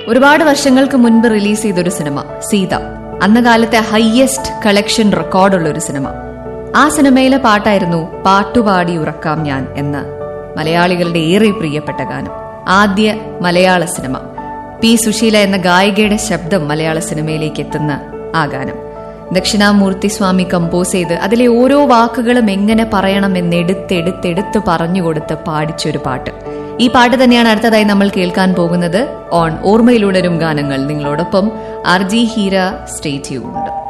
ഒരുപാട് വർഷങ്ങൾക്ക് മുൻപ് റിലീസ് ചെയ്തൊരു സിനിമ സീത അന്ന കാലത്തെ ഹയസ്റ്റ് കളക്ഷൻ റെക്കോർഡുള്ള ഒരു സിനിമ ആ സിനിമയിലെ പാട്ടായിരുന്നു പാട്ടുപാടി ഉറക്കാം ഞാൻ എന്ന മലയാളികളുടെ ഏറെ പ്രിയപ്പെട്ട ഗാനം ആദ്യ മലയാള സിനിമ പി സുശീല എന്ന ഗായികയുടെ ശബ്ദം മലയാള സിനിമയിലേക്ക് എത്തുന്ന ആ ഗാനം ദക്ഷിണാമൂർത്തി സ്വാമി കമ്പോസ് ചെയ്ത് അതിലെ ഓരോ വാക്കുകളും എങ്ങനെ പറയണമെന്ന് എടുത്തെടുത്തെടുത്ത് പറഞ്ഞുകൊടുത്ത് പാടിച്ചൊരു പാട്ട് ഈ പാട്ട് തന്നെയാണ് അടുത്തതായി നമ്മൾ കേൾക്കാൻ പോകുന്നത് ഓൺ ഓർമ്മയിലുടരും ഗാനങ്ങൾ നിങ്ങളോടൊപ്പം R G Heera stay tuned